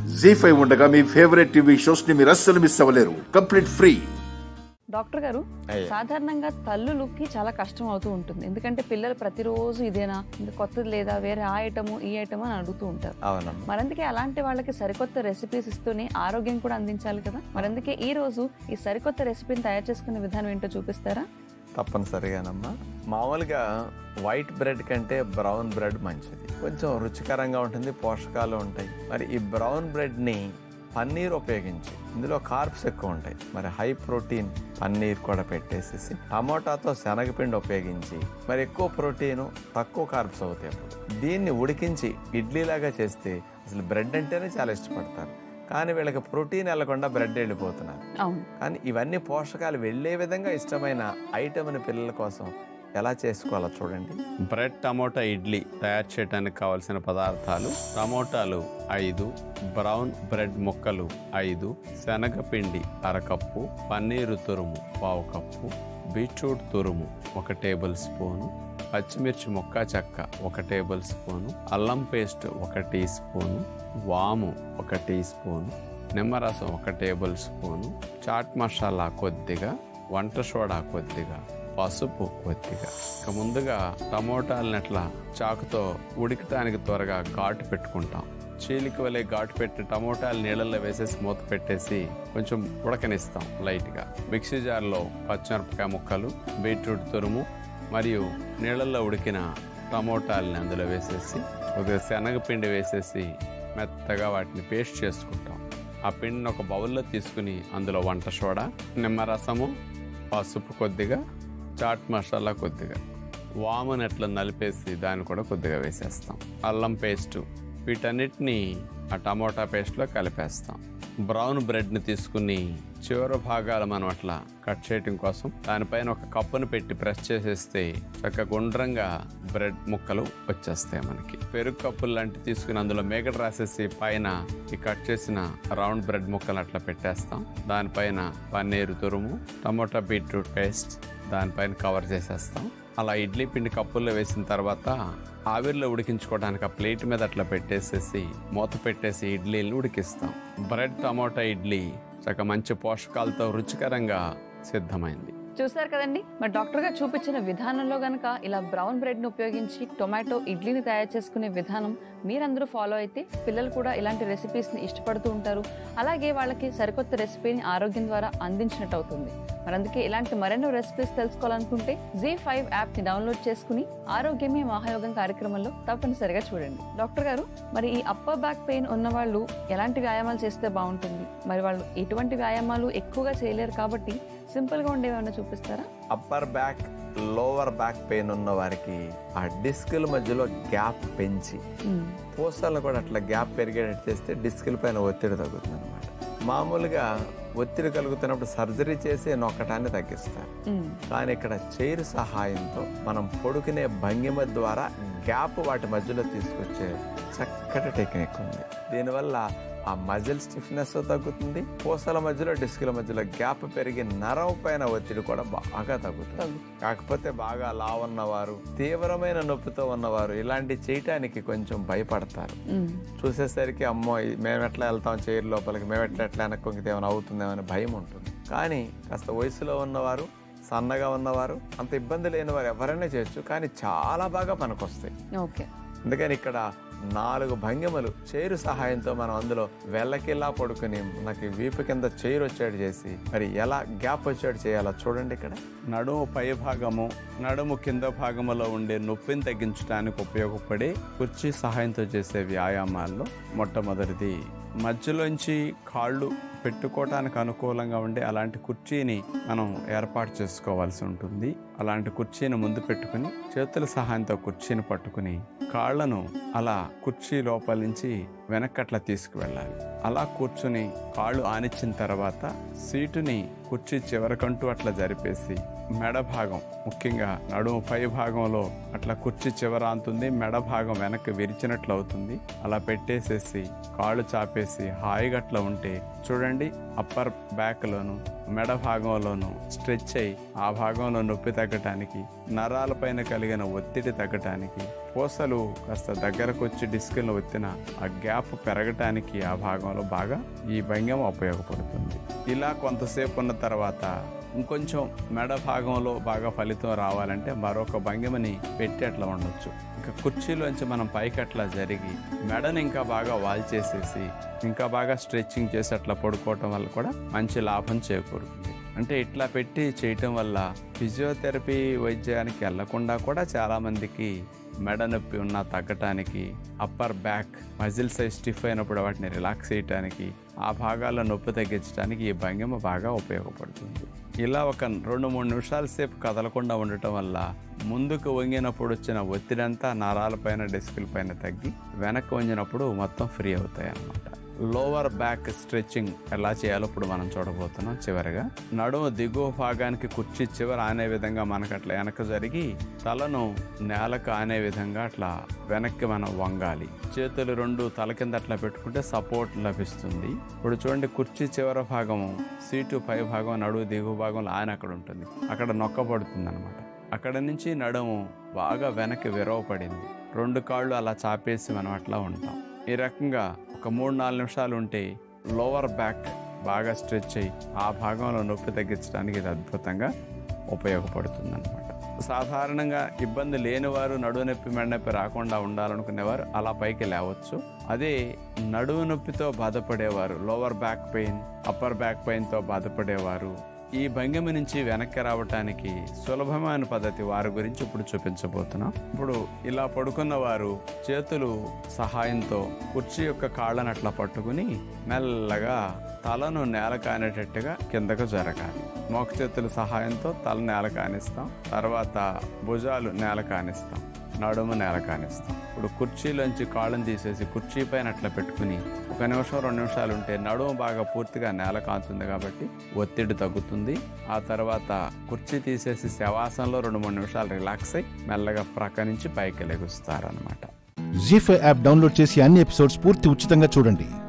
G five ఉండగా మీ favourite TV shows ని మీరు అస్సలు మిస్ అవ్వలేరు కంప్లీట్ ఫ్రీ డాక్టర్ గారు అయ్యా. సాధారణంగా తల్లులకి చాలా కష్టం అవుతూ ఉంటుంది ఎందుకంటే పిల్లలు ప్రతిరోజు ఇదేనా ఇంత కొత్తది లేదా వేరే ఆ ఐటము ఈ ఐటమ్ అని అడుగుతూ ఉంటారు అవునమ్మా మరందుకే అలాంటి వాళ్ళకి సరికొత్త రెసిపీస్ ఇస్తూనే ఆరోగ్యం కూడా అందించాలి కదా మరందుకే ఈ రోజు ఈ సరికొత్త రెసిపీని తయారు చేసుకునే విధానం ఏంటో చూపిస్తారా తప్పనిసరిగానమ్మా మామూలుగా వైట్ బ్రెడ్ కంటే బ్రౌన్ బ్రెడ్ మంచిది కొంచెం రుచికరంగా ఉంటుంది పోషకాలు ఉంటాయి మరి ఈ బ్రౌన్ బ్రెడ్ని పన్నీర్ ఉపయోగించి ఇందులో కార్బ్స్ ఎక్కువ ఉంటాయి మరి హై ప్రోటీన్ పన్నీర్ కూడా పెట్టేసేసి టమోటాతో శనగపిండి ఉపయోగించి మరి ఎక్కువ ప్రోటీన్ తక్కువ కార్బ్స్ అవుతాయి అప్పుడు దీన్ని ఉడికించి ఇడ్లీలాగా చేస్తే అసలు బ్రెడ్ అంటేనే చాలా ఇష్టపడతారు కానీ వీళ్ళకి ప్రోటీన్ వెళ్లకుండా బ్రెడ్ వెళ్ళిపోతున్నారు అవును కానీ ఇవన్నీ పోషకాలు వెళ్ళే విధంగా ఇష్టమైన ఐటమ్ని పిల్లల కోసం ఎలా చేసుకోవాలో చూడండి బ్రెడ్ టమోటా ఇడ్లీ తయారు చేయడానికి కావలసిన పదార్థాలు టమోటాలు ఐదు బ్రౌన్ బ్రెడ్ ముక్కలు ఐదు శనగపిండి అరకప్పు పన్నీరు తురుము పావు కప్పు బీట్రూట్ తురుము ఒక టేబుల్ స్పూను పచ్చిమిర్చి ముక్క చెక్క ఒక టేబుల్ స్పూను అల్లం పేస్ట్ ఒక టీ స్పూను వాము ఒక టీ స్పూను నిమ్మరసం ఒక టేబుల్ స్పూను చాట్ మసాలా కొద్దిగా వంట సోడా కొద్దిగా పసుపు కొద్దిగా ఇక ముందుగా టమోటాలను అట్లా చాకుతో ఉడకటానికి త్వరగా ఘాటు పెట్టుకుంటాం చీలికి వలె ఘాటు పెట్టి టమోటాలు నీళ్ళల్లో వేసేసి మూత పెట్టేసి కొంచెం ఉడకనిస్తాం లైట్గా మిక్సీ జార్లో పచ్చిమిరపకాయ ముక్కలు బీట్రూట్ తురుము మరియు నీళ్ళల్లో ఉడికిన టమోటాలని అందులో వేసేసి కొద్దిగా శనగపిండి వేసేసి మెత్తగా వాటిని పేస్ట్ చేసుకుంటాం ఆ పిండిని ఒక బౌల్లో తీసుకుని అందులో వంట సోడా నిమ్మరసము పసుపు కొద్దిగా చాట్ మసాలా కొద్దిగా వాముని అట్లా నలిపేసి దాన్ని కూడా కొద్దిగా వేసేస్తాం అల్లం పేస్టు వీటన్నిటిని ఆ టమోటా పేస్ట్లో కలిపేస్తాం బ్రౌన్ బ్రెడ్ని తీసుకుని చివరి భాగాలు మనం అట్లా కట్ చేయటం కోసం దానిపైన ఒక కప్పును పెట్టి ప్రెస్ చేసేస్తే చక్కగా గుండ్రంగా బ్రెడ్ ముక్కలు వచ్చేస్తాయి మనకి పెరుగు కప్పులు లాంటివి తీసుకుని అందులో మేగడ రాసేసి పైన ఈ కట్ చేసిన రౌండ్ బ్రెడ్ ముక్కలు అట్లా పెట్టేస్తాం దానిపైన పన్నీరు తురుము టమోటా బీట్రూట్ పేస్ట్ దానిపైన కవర్ చేసేస్తాం అలా ఇడ్లీ పిండి కప్పుల్లో వేసిన తర్వాత ఆవిరిలో ఉడికించుకోవడానికి ఆ ప్లేట్ మీద అట్లా పెట్టేసేసి మూత పెట్టేసి ఇడ్లీలు ఉడికిస్తాం బ్రెడ్ టమోటా ఇడ్లీ చక్క మంచి పోషకాలతో రుచికరంగా సిద్ధమైంది చూసారు కదండి మరి డాక్టర్ గారు చూపించిన విధానంలో గనక ఇలా బ్రౌన్ బ్రెడ్ ని ఉపయోగించి టొమాటో ఇడ్లీని తయారు చేసుకునే విధానం మీరందరూ ఫాలో అయితే పిల్లలు కూడా ఇలాంటి రెసిపీస్ ని ఇష్టపడుతూ ఉంటారు అలాగే వాళ్ళకి సరికొత్త రెసిపీని ఆరోగ్యం ద్వారా అందించినట్టు అవుతుంది మరి అందుకే ఇలాంటి మరెన్నో రెసిపీస్ తెలుసుకోవాలనుకుంటే జీ ఫైవ్ యాప్ ని డౌన్లోడ్ చేసుకుని ఆరోగ్యమే మహాయోగం కార్యక్రమంలో తప్పనిసరిగా చూడండి డాక్టర్ గారు మరి ఈ అప్పర్ బ్యాక్ పెయిన్ ఉన్న వాళ్ళు ఎలాంటి వ్యాయామాలు చేస్తే బాగుంటుంది మరి వాళ్ళు ఎటువంటి వ్యాయామాలు ఎక్కువగా చేయలేరు కాబట్టి సింపుల్ గా ఉండేవన్నా చూపిస్తారా upper back lower back pain ఉన్న వారికి ఆ డిస్కుల మధ్యలో గ్యాప్ పెంచి మ్మ్. పూసలను కూడా అట్లా గ్యాప్ పెరిగేటట్టు చేస్తే డిస్కుల పైన ఒత్తిడి తగ్గుతుంది అనమాట మామూలుగా ఒత్తిడి కలుగుతున్నప్పుడు సర్జరీ చేసి నొక్కటాన్ని తగ్గిస్తారు మ్మ్. కానీ ఇక్కడ చైర్ సహాయంతో మనం పొడుకునే భంగిమ ద్వారా గ్యాప్ వాటి మధ్యలో తీసుకొచ్చే చక్కటి టెక్నిక్ ఉంది దీనివల్ల ఆ మజిల్ స్టిఫ్నెస్ తగ్గుతుంది పూసల మధ్యలో డిస్కుల మధ్యలో గ్యాప్ పెరిగి నరం పైన ఒత్తిడి కూడా బాగా తగ్గుతుంది కాకపోతే బాగా లావున్నవారు తీవ్రమైన నొప్పితో ఉన్నవారు ఇలాంటి చేయటానికి కొంచెం భయపడతారు మ్మ్. చూసేసరికి అమ్మో ఇది మేము ఎట్లా వెళ్తాం చైర్ లోపలికి మేము ఎట్లా ఎట్లా వెనక్కి ఏమైనా అవుతుందేమో భయం ఉంటుంది కానీ కాస్త వయసులో ఉన్నవారు సన్నగా ఉన్నవారు అంత ఇబ్బంది లేని వారు ఎవరైనా చేయొచ్చు కానీ చాలా బాగా పనికొస్తాయి ఓకే అందుకని ఇక్కడ నాలుగు భంగిమలు చైరు సహాయంతో మనం అందులో వెళ్ళకిలా పడుకుని మనకి వీపు కింద చైరు వచ్చేట్టు చేసి మరి ఎలా గ్యాప్ వచ్చేట్టు చేయాలో చూడండి ఇక్కడ నడుము పై భాగము నడుము కింద భాగములో ఉండే నొప్పిని తగ్గించడానికి ఉపయోగపడే కుర్చీ సహాయంతో చేసే వ్యాయామాల్లో మొట్టమొదటిది మధ్యలోంచి కాళ్ళు పెట్టుకోవటానికి అనుకూలంగా ఉండే అలాంటి కుర్చీని మనం ఏర్పాటు చేసుకోవాల్సి ఉంటుంది అలాంటి కుర్చీని ముందు పెట్టుకుని చేతుల సహాయంతో కుర్చీని పట్టుకుని కాళ్ళను అలా కుర్చీ లోపల నుంచి వెనక్కట్లా తీసుకువెళ్ళాలి అలా కూర్చుని కాళ్ళు ఆనిచ్చిన తర్వాత సీటుని కుర్చీ చివరకంటూ అట్లా జరిపేసి మెడ భాగం ముఖ్యంగా నడుము పై భాగంలో అట్లా కుర్చీ చివర అంతుంది మెడ భాగం వెనక్కి విరిచినట్లు అవుతుంది అలా పెట్టేసేసి కాళ్ళు చాపేసి హాయిగా అట్లా ఉంటే చూడండి అప్పర్ బ్యాక్లోను మెడ భాగంలోను స్ట్రెచ్ అయ్యి ఆ భాగంలో నొప్పి తగ్గటానికి నరాలపైన కలిగిన ఒత్తిడి తగ్గటానికి పూసలు కాస్త దగ్గరకు వచ్చి డిస్కులను ఒత్తిన ఆ గ్యాప్ పెరగటానికి ఆ భాగంలో బాగా ఈ భంగిమ ఉపయోగపడుతుంది ఇలా కొంతసేపు ఉన్న తర్వాత ఇంకొంచెం మెడ భాగంలో బాగా ఫలితం రావాలంటే మరొక భంగిమని పెట్టి అట్లా ఉండొచ్చు ఇంకా కుర్చీలోంచి మనం పైకి అట్లా జరిగి మెడని ఇంకా బాగా వాల్చేసేసి ఇంకా బాగా స్ట్రెచ్చింగ్ చేసి అట్లా పడుకోవటం వల్ల కూడా మంచి లాభం చేకూరుతుంది అంటే ఇట్లా పెట్టి చేయటం వల్ల ఫిజియోథెరపీ వైద్యానికి వెళ్లకుండా కూడా చాలామందికి మెడ నొప్పి ఉన్న తగ్గటానికి upper back muscles stiff అయినప్పుడు వాటిని రిలాక్స్ చేయటానికి ఆ భాగాల్లో నొప్పి తగ్గించడానికి ఈ భంగిమ బాగా ఉపయోగపడుతుంది ఇలా ఒక రెండు మూడు నిమిషాల సేపు కదలకుండా ఉండటం వల్ల ముందుకు వంగినప్పుడు వచ్చిన ఒత్తిడంతా నరాలపైన డెస్కుల పైన తగ్గి వెనక్కి వంగినప్పుడు మొత్తం ఫ్రీ అవుతాయి అన్నమాట లోవర్ బ్యాక్ స్ట్రెచ్చింగ్ ఎలా చేయాలో ఇప్పుడు మనం చూడబోతున్నాం చివరిగా నడుము దిగువ భాగానికి కుర్చీ చివర ఆనే విధంగా మనకు అట్లా వెనక జరిగి తలను నేలకు ఆనే విధంగా అట్లా వెనక్కి మనం వంగాలి చేతులు రెండు తల కింద అట్లా పెట్టుకుంటే సపోర్ట్ లభిస్తుంది ఇప్పుడు చూడండి కుర్చీ చివర భాగము సీటు పై భాగం నడువు దిగువ భాగంలో ఆయన అక్కడ ఉంటుంది అక్కడ నొక్కబడుతుంది అనమాట అక్కడ నుంచి నడుము బాగా వెనక్కి విరవపడింది రెండు కాళ్ళు అలా చాపేసి మనం అట్లా ఉంటాం ఈ రకంగా ఒక మూడు నాలుగు నిమిషాలు ఉంటే లోవర్ బ్యాక్ బాగా స్ట్రెచ్ అయ్యి ఆ భాగంలో నొప్పి తగ్గించడానికి ఇది అద్భుతంగా ఉపయోగపడుతుంది అనమాట సాధారణంగా ఇబ్బంది లేనివారు నడువు నొప్పి మెడ నొప్పి రాకుండా ఉండాలనుకునేవారు అలా పైకి లేవచ్చు అదే నడువు నొప్పితో బాధపడేవారు lower back pain upper back పెయిన్తో బాధపడేవారు ఈ భంగిమ నుంచి వెనక్కి రావటానికి సులభమైన పద్ధతి వారి గురించి ఇప్పుడు చూపించబోతున్నాం ఇప్పుడు ఇలా పడుకున్న వారు చేతులు సహాయంతో కుర్చీ యొక్క కాళ్ళను అట్లా పట్టుకుని మెల్లగా తలను నేల కానేటట్టుగా కిందకు జరగాలి మోక చేతుల సహాయంతో తల నేల కానిస్తాం తర్వాత భుజాలు నేల కానిస్తాం నడుము నేల కానిస్తాం ఇప్పుడు కుర్చీలోంచి కాళ్ళని తీసేసి కుర్చీ పైన అట్లా పెట్టుకుని ఒక నిమిషం రెండు నిమిషాలు ఉంటే నడుము బాగా పూర్తిగా నేల కాంతుంది కాబట్టి ఒత్తిడి తగ్గుతుంది ఆ తర్వాత కుర్చీ తీసేసి శవాసంలో రెండు మూడు నిమిషాలు రిలాక్స్ అయ్యి మెల్లగా ప్రక్క నుంచి పైకి లెగుస్తారు అనమాట జీ ఫైవ్ యాప్ డౌన్లోడ్ చేసి అన్ని ఎపిసోడ్స్ పూర్తి ఉచితంగా చూడండి